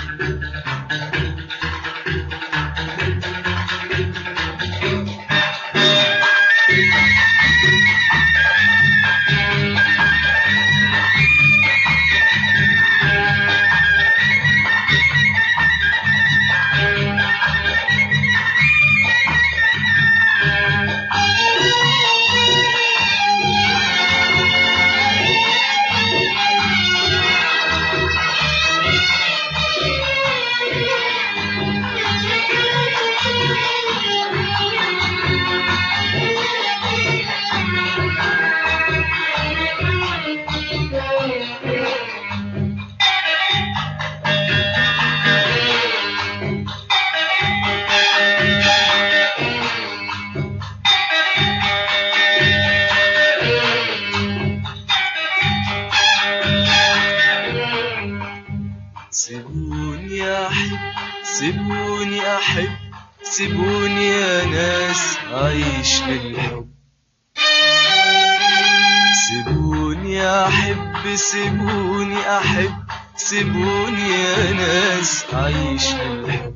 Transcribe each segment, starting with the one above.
سيبوني أحب سيبوني أحب سيبوني يا ناس أعيش للحب سيبوني أحب سيبوني أحب سيبوني يا ناس أعيش للحب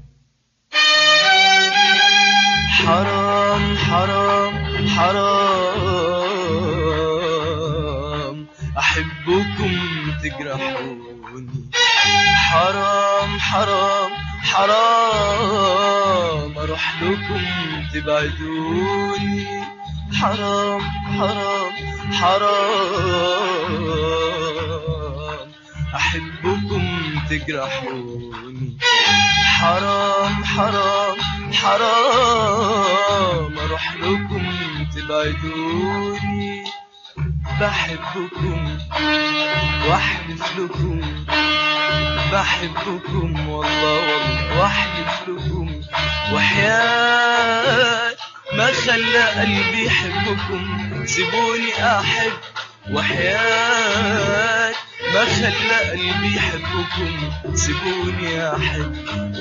حرام حرام حرام أحبكم تجرحوني حرام حرام حرام أروح لكم تبعدوني حرام حرام حرام أحبكم تجرحوني حرام حرام حرام أروح لكم تبعدوني بحبكم واحلف لكم بحبكم والله والله واحلف لكم وحياة ما خلى قلبي يحبكم سيبوني احب وحياة ما خلى قلبي يحبكم سيبوني احب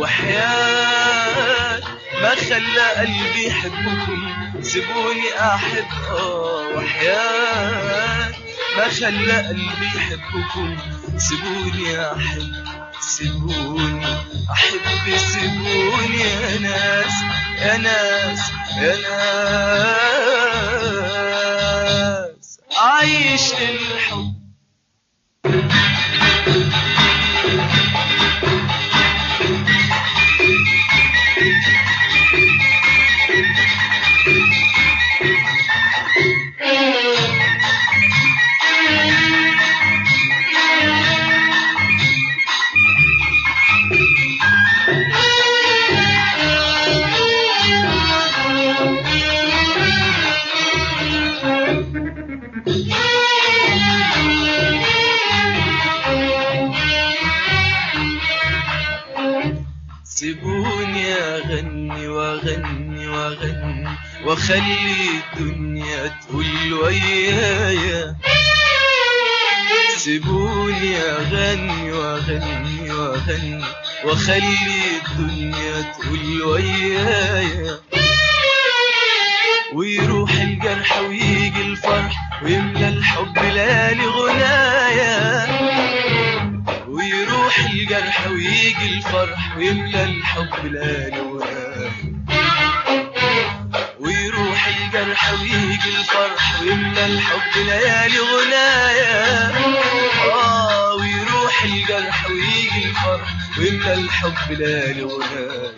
وحياة ما خلى قلبي يحبكم سيبوني احب اه وحياة ما خلى قلبي يحبكم سيبوني احب سيبوني احب سيبوني يا ناس يا ناس يا ناس عايش للحب سيبوني اغني واغني واغني واخلي الدنيا تقول ويايا سيبوني اغني واغني واغني واخلي الدنيا تقول ويايا ويروح الجرح ويجي الفرح ويملى الحب ليالي غنايا ويروح الجرح ويجي الفرح ويملى الحب ليالي غنايا ويروح الجرح ويجي الفرح ويملى الحب ليالي غنايا اه ويروح الجرح ويجي الفرح ويملى الحب ليالي غنايا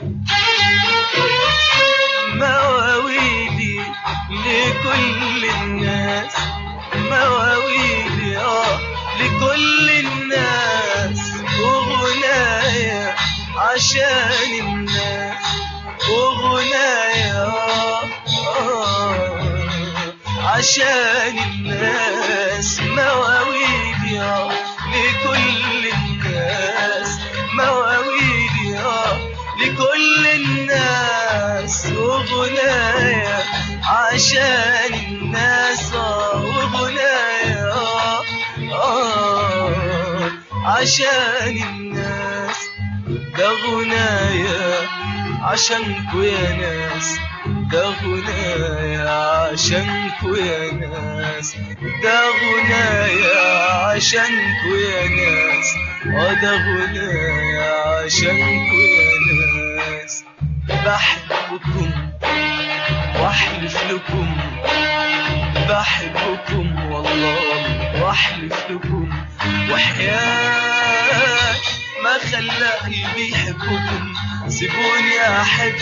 مواويلي لكل الناس مواويلي اه لكل الناس وغنايا عشان الناس وغنايا آه آه عشان الناس مواويلي آه لكل الناس مواويلي آه لكل الناس وغنايا عشان الناس آه وغنايا آه آه عشان الناس ده غنايا عشانكو يا ناس ده غنايا عشانكو يا ناس ده غنايا عشانكو يا ناس اه ده غنايا عشانكو يا ناس بحبكم واحلف لكم بحبكم والله واحلف لكم وحياة ما خلى قلبي يحبكم سيبوني احب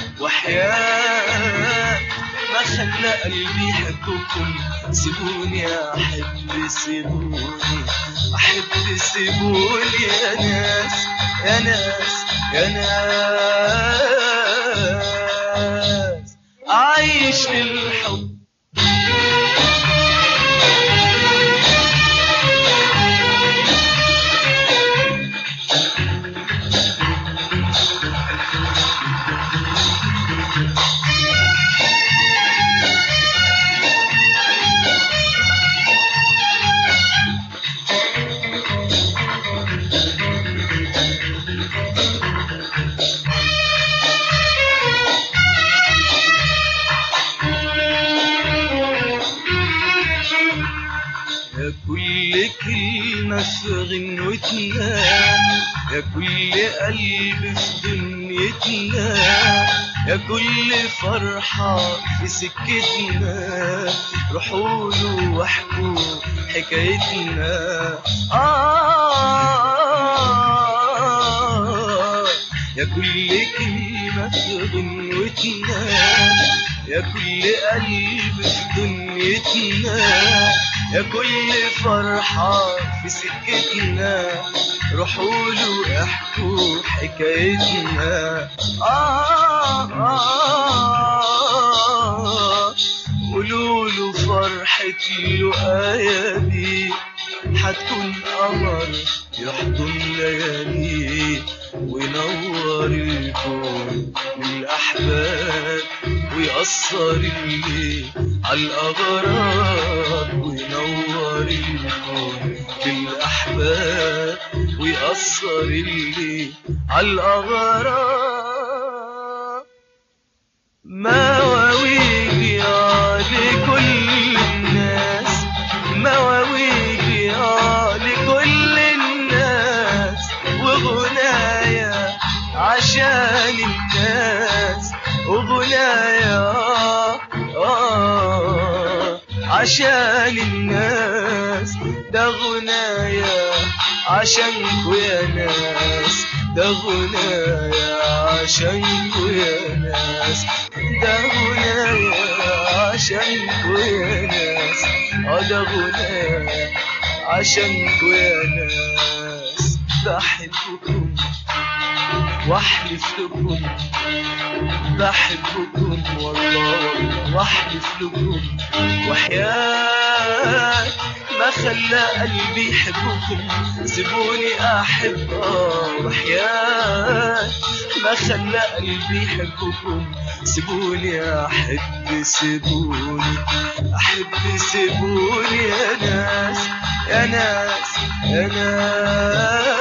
وحياة ما خلى قلبي يحبكم سيبوني احب سيبوني احب سيبوني يا ناس يا ناس يا ناس عايش للحب يا كل كلمة في غنوتنا يا كل قلب في دنيتنا يا كل فرحة في سكتنا روحوا له واحكوا حكايتنا آه يا كل كلمة في غنوتنا يا كل قلب في دنيتنا يا كل فرحة في سكتنا روحوا له احكوا حكايتنا آه آه قولوا له فرحة اللقايا دي حتكون قمر يحضن ليالي وينور الكون للأحباب ويأثر الليل على الأغراب وينور الكون للأحباب ويأثر الليل على الأغراب مواويل يا لكل الناس مواويل يا لكل الناس وغنايا عشان الناس وغنايا آه عشان الناس ده غنايا عشانكو يا ناس ده غنايا عشانكو يا ناس ده غنايا عشانكو يا ناس اه ده غنايا عشانكو يا ناس بحبكم واحلف لكم بحبكم والله واحلف لكم وحياة ما خلى قلبي يحبكم سيبوني احب آه وحياة ما خلى قلبي يحبكم سيبوني احب سيبوني احب سيبوني يا ناس يا ناس يا ناس